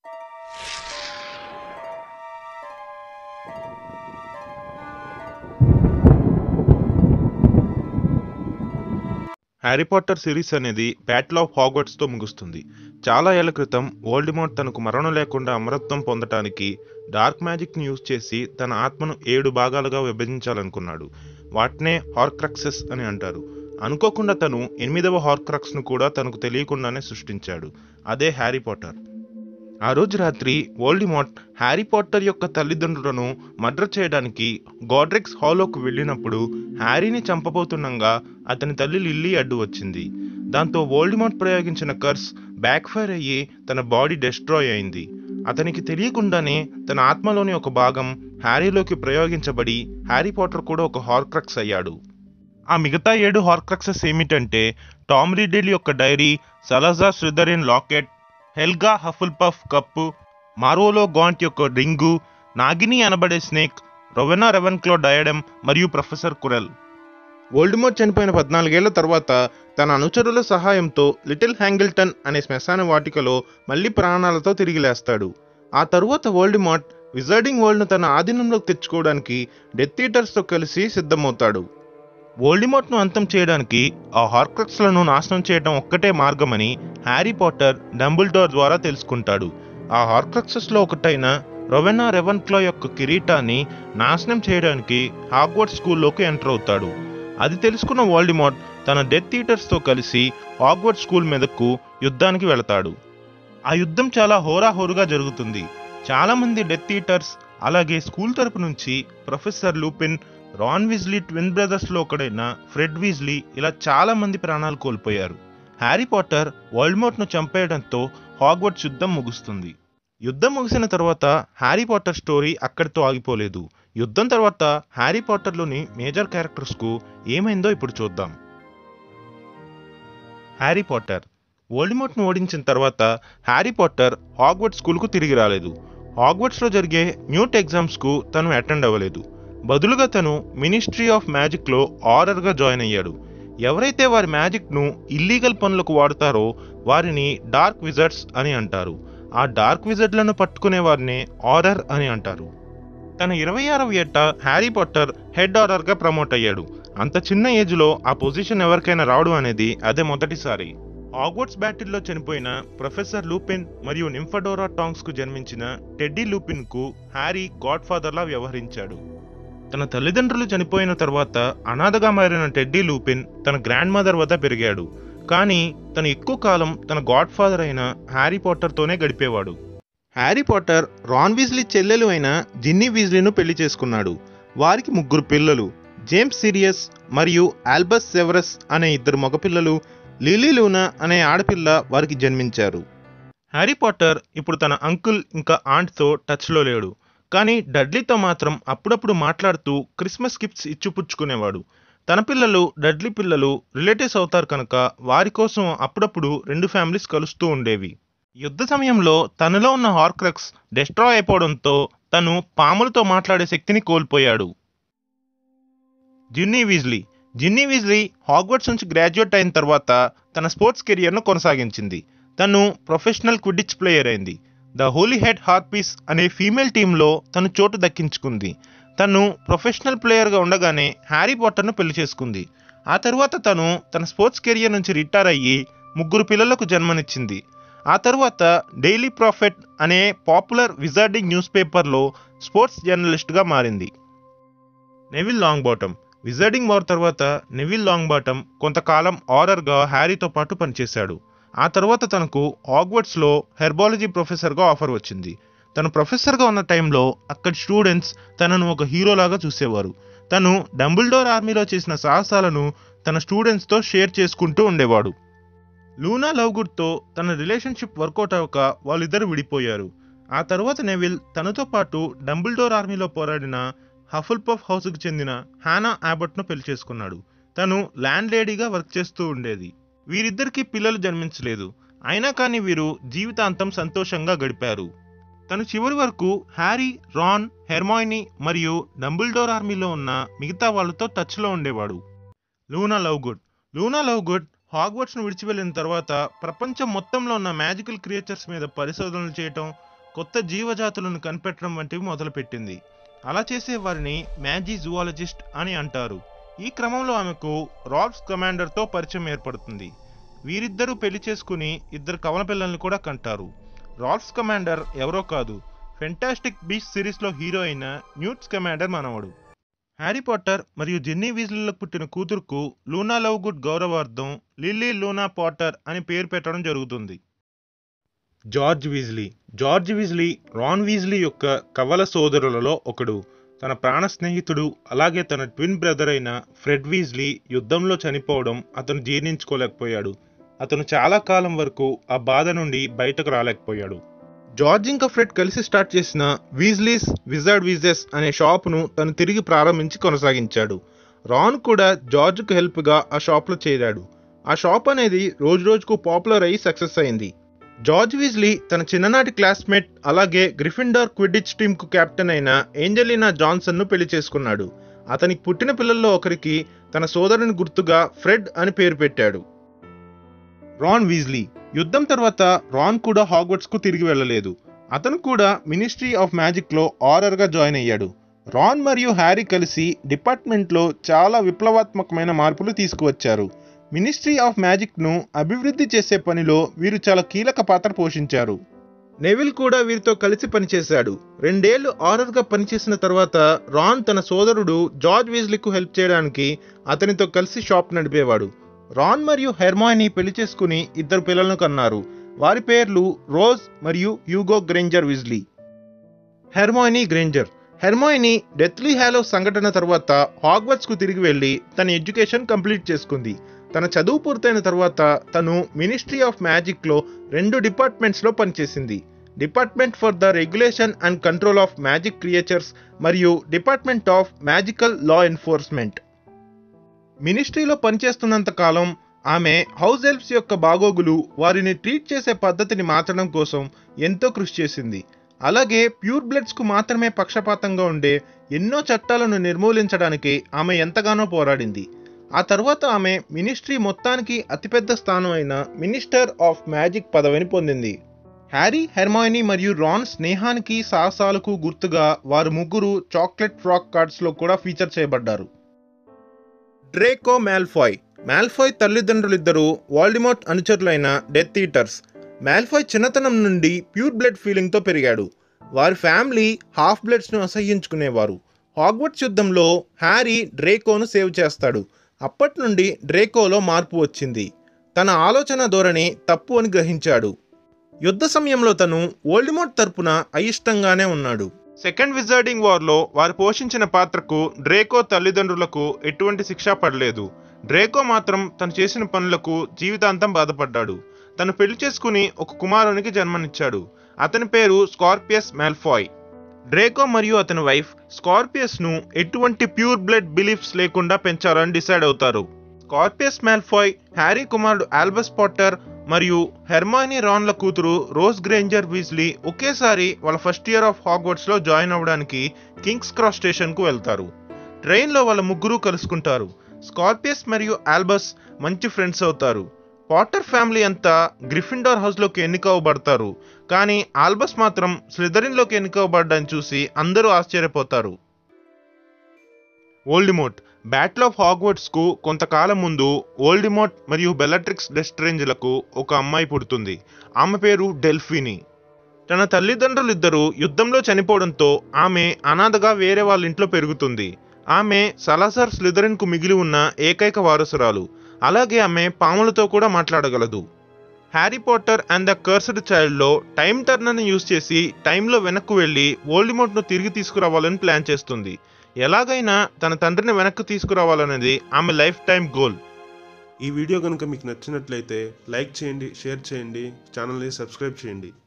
Harry Potter series అనేది battle of హాగ్వర్ట్స్తో ముగుస్తుంది చాలా ఏళ్ల క్రితం వోల్డిమోట్ తనకు మరణం లేకుండా అమరత్వం పొందటానికి డార్క్ మ్యాజిక్ని యూజ్ చేసి తన ఆత్మను ఏడు భాగాలుగా విభజించాలనుకున్నాడు వాటినే హార్క్రక్సెస్ అని అంటారు అనుకోకుండా తను ఎనిమిదవ హార్క్రక్స్ను కూడా తనకు తెలియకుండానే సృష్టించాడు అదే హ్యారీ పాటర్ ఆ రోజు రాత్రి వోల్డిమాట్ హ్యారీ పాటర్ యొక్క తల్లిదండ్రులను మర్డర్ చేయడానికి గాడ్రిక్స్ హాలోకు వెళ్ళినప్పుడు హ్యారీని చంపబోతుండగా అతని తల్లి లిల్లీ అడ్డు వచ్చింది దాంతో వోల్డిమాట్ ప్రయోగించిన కర్స్ బ్యాక్ఫైర్ అయ్యి తన బాడీ డెస్ట్రాయ్ అయింది అతనికి తెలియకుండానే తన ఆత్మలోని ఒక భాగం హ్యారీలోకి ప్రయోగించబడి హ్యారీ పాటర్ కూడా ఒక హార్క్రక్స్ అయ్యాడు ఆ మిగతా ఏడు హార్క్రక్సెస్ ఏమిటంటే టామ్ రీడిల్ యొక్క diary Salazar Slytherin locket Helga Hufflepuff cup Marvolo Gaunt యొక్క రింగు నాగిని అనబడే స్నేక్ రొవెనా రెవెన్క్లో డయడమ్ మరియు ప్రొఫెసర్ కురెల్ వోల్డిమోట్ చనిపోయిన పద్నాలుగేళ్ల తర్వాత తన అనుచరుల సహాయంతో లిటిల్ హ్యాంగిల్టన్ అనే శ్మశాన వాటికలో మళ్ళీ ప్రాణాలతో తిరిగి లేస్తాడు ఆ తరువాత వోల్డిమాట్ విజర్డింగ్ వరల్డ్ను తన ఆధీనంలోకి తెచ్చుకోవడానికి డెత్ ఈటర్స్తో కలిసి సిద్ధమవుతాడు వోల్డిమోట్ను అంతం చేయడానికి ఆ హార్క్రక్స్లను నాశనం చేయడం ఒక్కటే మార్గమని హ్యారీ పాటర్ డంబుల్డోర్ ద్వారా తెలుసుకుంటాడు ఆ హార్క్రక్సెస్లో ఒకటైన రొవెనా రెవెన్క్లో యొక్క కిరీటాన్ని నాశనం చేయడానికి హాగ్వర్డ్ స్కూల్లోకి ఎంటర్ అవుతాడు అది తెలుసుకున్న వాల్డిమాట్ తన డెత్ ఈటర్స్తో కలిసి హాగ్వర్డ్ స్కూల్ మీదకు యుద్ధానికి వెళతాడు ఆ యుద్ధం చాలా హోరాహోరుగా జరుగుతుంది చాలా మంది డెత్ ఈటర్స్ అలాగే స్కూల్ తరపు నుంచి professor Lupin Ron Weasley twin బ్రదర్స్లో ఒకడైన ఫ్రెడ్ వీజ్లీ ఇలా చాలా మంది ప్రాణాలు కోల్పోయారు హ్యారీ పాటర్ వరల్డ్మోట్ను చంపేయడంతో హాగ్వర్డ్స్ యుద్ధం ముగుస్తుంది యుద్ధం ముగిసిన తర్వాత హ్యారీ పాటర్ స్టోరీ అక్కడితో ఆగిపోలేదు యుద్ధం తర్వాత హ్యారీ పాటర్లోని మేజర్ క్యారెక్టర్స్కు ఏమైందో ఇప్పుడు చూద్దాం హ్యారీ పాటర్ వోల్డిమోట్ను ఓడించిన తర్వాత హ్యారీ పాటర్ హాగ్వర్డ్ స్కూల్కు తిరిగి రాలేదు హాగ్వర్డ్స్లో జరిగే న్యూట్ ఎగ్జామ్స్కు తను అటెండ్ అవ్వలేదు బదులుగా తను మినిస్ట్రీ ఆఫ్ మ్యాజిక్లో ఆర్డర్గా జాయిన్ అయ్యాడు ఎవరైతే వారి మ్యాజిక్ను ఇల్లీగల్ పనులకు వాడతారో వారిని డార్క్ విజర్డ్స్ అని అంటారు ఆ డార్క్ విజర్డ్లను పట్టుకునే వారిని ఆర్డర్ అని అంటారు తన ఇరవై ఆరవ ఏట హ్యారీ పాటర్ హెడ్ ఆర్డర్గా ప్రమోట్ అయ్యాడు అంత చిన్న ఏజ్లో ఆ పొజిషన్ ఎవరికైనా రావడం అనేది అదే మొదటిసారి ఆగ్వర్డ్స్ బ్యాటిల్లో చనిపోయిన ప్రొఫెసర్ లూపిన్ మరియు నింఫడోరా టాంగ్స్కు జన్మించిన టెడ్డీ లూపిన్కు హ్యారీ గాడ్ ఫాదర్లా వ్యవహరించాడు తన తల్లిదండ్రులు చనిపోయిన తర్వాత అనాథగా మారిన టెడ్డీ లూపిన్ తన గ్రాండ్ మదర్ వద్ద పెరిగాడు కానీ తను ఎక్కువ కాలం తన గాడ్ ఫాదర్ అయిన హ్యారీ పాటర్తోనే గడిపేవాడు హ్యారీ పాటర్ రాన్ వీజ్లీ చెల్లెలు అయిన జిన్నీ వీజ్లీను పెళ్లి చేసుకున్నాడు వారికి ముగ్గురు పిల్లలు జేమ్స్ సిరియస్ మరియు ఆల్బస్ సెవరస్ అనే ఇద్దరు మగపిల్లలు లిలీ లూనా అనే ఆడపిల్ల వారికి జన్మించారు హ్యారీ పాటర్ ఇప్పుడు తన అంకుల్ ఇంకా ఆంట్తో టచ్లో లేడు కానీ డడ్లీతో మాత్రం అప్పుడప్పుడు మాట్లాడుతూ క్రిస్మస్ గిఫ్ట్స్ ఇచ్చిపుచ్చుకునేవాడు తన పిల్లలు డడ్లీ పిల్లలు రిలేటివ్స్ అవుతారు కనుక వారి కోసం అప్పుడప్పుడు రెండు ఫ్యామిలీస్ కలుస్తూ ఉండేవి యుద్ధ సమయంలో తనలో ఉన్న హార్క్రక్స్ డెస్ట్రాయ్ అయిపోవడంతో తను పాములతో మాట్లాడే శక్తిని కోల్పోయాడు Ginny Weasley Ginny Weasley Hogwarts నుంచి గ్రాడ్యుయేట్ అయిన తర్వాత తన స్పోర్ట్స్ కెరియర్ను కొనసాగించింది తను ప్రొఫెషనల్ క్విడిచ్ ప్లేయర్ అయింది ద హోలీ హెడ్ హార్పీస్ అనే ఫీమేల్ టీంలో తను చోటు దక్కించుకుంది తను ప్రొఫెషనల్ ప్లేయర్గా ఉండగానే హ్యారీ పాటర్ను పెళ్లి చేసుకుంది ఆ తర్వాత తను తన స్పోర్ట్స్ కెరియర్ నుంచి రిటైర్ అయ్యి ముగ్గురు పిల్లలకు జన్మనిచ్చింది ఆ తర్వాత డైలీ ప్రాఫిట్ అనే పాపులర్ విజార్డింగ్ న్యూస్ పేపర్లో స్పోర్ట్స్ జర్నలిస్ట్గా మారింది Neville Longbottom wizarding war తర్వాత నెవిల్ లాంగ్ బాటమ్ కొంతకాలం ఆర్డర్గా హ్యారీతో పాటు పనిచేశాడు ఆ తర్వాత తనకు హాగ్వర్డ్స్లో హెర్బాలజీ ప్రొఫెసర్గా ఆఫర్ వచ్చింది తను ప్రొఫెసర్గా ఉన్న టైంలో అక్కడి స్టూడెంట్స్ తనను ఒక హీరోలాగా చూసేవారు తను డంబుల్డోర్ ఆర్మీలో చేసిన సాహసాలను తన స్టూడెంట్స్తో షేర్ చేసుకుంటూ ఉండేవాడు లూనా లవ్గుడ్తో తన రిలేషన్షిప్ వర్కౌట్ అవ్వక వాళ్ళిద్దరు విడిపోయారు ఆ తర్వాత నెవిల్ తనతో పాటు డంబుల్డోర్ ఆర్మీలో పోరాడిన హఫుల్పఫ్ హౌస్కు చెందిన హానా యాబట్ను పెళ్లి చేసుకున్నాడు తను ల్యాండ్ లేడీగా వర్క్ చేస్తూ ఉండేది వీరిద్దరికీ పిల్లలు జన్మించలేదు అయినా కానీ వీరు జీవితాంతం సంతోషంగా గడిపారు తను చివరి వరకు హ్యారీ రాన్ హెర్మాయినీ మరియు డంబుల్డోర్ ఆర్మీలో ఉన్న మిగతా వాళ్ళతో టచ్లో ఉండేవాడు లూనా లవ్గుడ్ లూనా లవ్గుడ్ హాగ్వర్డ్స్ను విడిచి వెళ్ళిన తర్వాత ప్రపంచం మొత్తంలో ఉన్న మ్యాజికల్ క్రియేచర్స్ మీద పరిశోధనలు చేయటం కొత్త జీవజాతులను కనిపెట్టడం వంటివి మొదలుపెట్టింది అలా చేసే వారిని మ్యాజీ జువాలజిస్ట్ అని అంటారు ఈ క్రమంలో ఆమెకు రాబ్స్ కమాండర్తో పరిచయం ఏర్పడుతుంది వీరిద్దరూ పెళ్లి చేసుకుని ఇద్దరు కవల పిల్లల్ని కూడా కంటారు రాల్ఫ్స్ కమాండర్ ఎవరో కాదు ఫెంటాస్టిక్ బీచ్ సిరీస్లో హీరో అయిన న్యూట్స్ కమాండర్ మనవడు హ్యారీ పాటర్ మరియు జెన్నీ వీజ్లీలకు పుట్టిన కూతురుకు లూనా లవ్ గుడ్ గౌరవార్థం లిల్లీ లూనా పాటర్ అని పేరు పెట్టడం జరుగుతుంది George Weasley George Weasley Ron Weasley యొక్క కవల సోదరులలో ఒకడు తన ప్రాణ స్నేహితుడు అలాగే తన ట్విన్ బ్రదర్ అయిన ఫ్రెడ్ వీజ్లీ యుద్ధంలో చనిపోవడం అతను జీర్ణించుకోలేకపోయాడు అతను చాలా కాలం వరకు ఆ బాధ నుండి బయటకు రాలేకపోయాడు జార్జ్ ఇంకా ఫ్రెడ్ కలిసి స్టార్ట్ చేసిన వీజ్లీస్ విజార్డ్ వీజెస్ అనే షాపును తను తిరిగి ప్రారంభించి కొనసాగించాడు రాన్ కూడా జార్జ్కు హెల్ప్గా ఆ షాప్లో చేరాడు ఆ షాప్ అనేది రోజు రోజుకు పాపులర్ అయ్యి సక్సెస్ అయింది జార్జ్ వీజ్లీ తన చిన్ననాటి క్లాస్మేట్ అలాగే గ్రిఫిండార్ క్విడిచ్ టీంకు కెప్టెన్ అయిన ఏంజలినా జాన్సన్ను పెళ్లి చేసుకున్నాడు అతనికి పుట్టిన పిల్లల్లో ఒకరికి తన సోదరుని గుర్తుగా ఫ్రెడ్ అని పేరు పెట్టాడు రాన్ వీజ్లీ యుద్ధం తర్వాత రాన్ కూడా హాగ్వర్డ్స్ కు తిరిగి వెళ్ళలేదు అతను కూడా మినిస్ట్రీ ఆఫ్ మ్యాజిక్ లో ఆరర్ గా జాయిన్ అయ్యాడు రాన్ మరియు హ్యారీ కలిసి డిపార్ట్మెంట్ లో చాలా విప్లవాత్మకమైన మార్పులు తీసుకువచ్చారు మినిస్ట్రీ ఆఫ్ మ్యాజిక్ ను అభివృద్ధి చేసే పనిలో వీరు చాలా కీలక పాత్ర పోషించారు నెవిల్ కూడా వీరితో కలిసి పనిచేశాడు రెండేళ్లు ఆరర్ గా పనిచేసిన తర్వాత రాన్ తన సోదరుడు జార్జ్ వీజ్లీకు హెల్ప్ చేయడానికి అతనితో కలిసి షాప్ నడిపేవాడు రాన్ మరియు హెర్మాయిని పెళ్లి చేసుకుని ఇద్దరు పిల్లలను కన్నారు వారి పేర్లు రోజ్ మరియు Hugo Granger Weasley Hermione Granger Hermione Deathly Hallow సంఘటన తర్వాత హాగ్వర్ట్స్ కు తిరిగి వెళ్లి తన ఎడ్యుకేషన్ కంప్లీట్ చేసుకుంది తన చదువు పూర్తయిన తర్వాత తను మినిస్ట్రీ ఆఫ్ మ్యాజిక్ లో రెండు డిపార్ట్మెంట్స్ లో పనిచేసింది department for the regulation and control of magic creatures మరియు department of magical law enforcement మినిస్ట్రీలో పనిచేస్తున్నంత కాలం ఆమె హౌస్ ఎల్ఫ్స్ యొక్క బాగోగులు వారిని ట్రీట్ చేసే పద్ధతిని మార్చడం కోసం ఎంతో కృషి చేసింది అలాగే ప్యూర్ బ్లడ్స్కు మాత్రమే పక్షపాతంగా ఉండే ఎన్నో చట్టాలను నిర్మూలించడానికి ఆమె ఎంతగానో పోరాడింది ఆ తర్వాత ఆమె మినిస్ట్రీ మొత్తానికి అతిపెద్ద స్థానం అయిన మినిస్టర్ ఆఫ్ మ్యాజిక్ పదవిని పొందింది హ్యారీ హెర్మాయిని మరియు రాన్ స్నేహానికి సాహసాలకు గుర్తుగా వారు ముగ్గురు చాక్లెట్ ఫ్రాక్ కార్డ్స్లో కూడా ఫీచర్ చేయబడ్డారు డ్రేకో మ్యాల్ఫాయ్ మ్యాల్ఫాయ్ తల్లిదండ్రులిద్దరూ వాల్డిమోట్ అనుచరులైన డెత్ ఈటర్స్ మ్యాల్ఫాయ్ చిన్నతనం నుండి ప్యూర్ బ్లడ్ ఫీలింగ్తో పెరిగాడు వారి ఫ్యామిలీ హాఫ్ బ్లడ్స్ను అసహ్యించుకునేవారు హాగ్వర్ట్స్ యుద్ధంలో హ్యారీ డ్రేకోను సేవ్ చేస్తాడు అప్పటి నుండి డ్రేకోలో మార్పు వచ్చింది తన ఆలోచన ధోరణి తప్పు అని గ్రహించాడు యుద్ధ సమయంలో తను ఓల్డిమోట్ తరపున అయిష్టంగానే ఉన్నాడు సెకండ్ విజార్డింగ్ వార్లో వారు పోషించిన పాత్రకు డ్రేకో తల్లిదండ్రులకు ఎటువంటి శిక్ష పడలేదు డ్రేకో మాత్రం తను చేసిన పనులకు జీవితాంతం బాధపడ్డాడు తను పెళ్లి చేసుకుని ఒక కుమారునికి జన్మనిచ్చాడు అతని పేరు స్కార్పియస్ మ్యాల్ఫాయ్ డ్రేకో మరియు అతని వైఫ్ స్కార్పియస్ ను ఎటువంటి ప్యూర్ బ్లడ్ బిలీఫ్స్ లేకుండా పెంచాలని డిసైడ్ అవుతారు స్కార్పియస్ మ్యాల్ఫాయ్ హ్యారీ కుమారుడు ఆల్బస్ పాటర్ మరియు హెర్మాయినీ రాన్ల కూతురు రోజ్ గ్రేంజర్ వీజ్లీ ఒకేసారి వాళ్ళ ఫస్ట్ ఇయర్ ఆఫ్ హాగ్వర్డ్స్ లో జాయిన్ అవ్వడానికి కింగ్స్ క్రాస్ స్టేషన్ కు వెళ్తారు ట్రైన్లో వాళ్ళ ముగ్గురు కలుసుకుంటారు స్కార్పియస్ మరియు ఆల్బస్ మంచి ఫ్రెండ్స్ అవుతారు పాటర్ ఫ్యామిలీ అంతా గ్రిఫిండార్ హౌస్లోకి ఎన్నికవబడతారు కానీ ఆల్బస్ మాత్రం స్లిదరిన్లోకి ఎన్నికవబడ్డాన్ని చూసి అందరూ ఆశ్చర్యపోతారు ఓల్డిమోట్ బ్యాటిల్ ఆఫ్ హాగ్వర్డ్స్ కు కొంతకాలం ముందు ఓల్డిమోట్ మరియు బెల్లట్రిక్స్ డెస్ట్రేంజ్లకు ఒక అమ్మాయి పుడుతుంది ఆమె పేరు డెల్ఫిని తన తల్లిదండ్రులిద్దరూ యుద్ధంలో చనిపోవడంతో ఆమె అనాథగా వేరే వాళ్ళ ఇంట్లో పెరుగుతుంది ఆమె సలాసర్ స్లిదరిన్ కు మిగిలి ఉన్న ఏకైక వారసురాలు అలాగే ఆమె పాములతో కూడా మాట్లాడగలదు Harry Potter and the cursed చైల్డ్లో టైం టర్నర్ని యూజ్ చేసి టైంలో వెనక్కు వెళ్ళి ఓల్డిమోట్ను తిరిగి తీసుకురావాలని ప్లాన్ చేస్తుంది ఎలాగైనా తన తండ్రిని వెనక్కి తీసుకురావాలనేది ఆమె లైఫ్ టైం గోల్ ఈ వీడియో కనుక మీకు నచ్చినట్లయితే లైక్ చేయండి షేర్ చేయండి ఛానల్ని సబ్స్క్రైబ్ చేయండి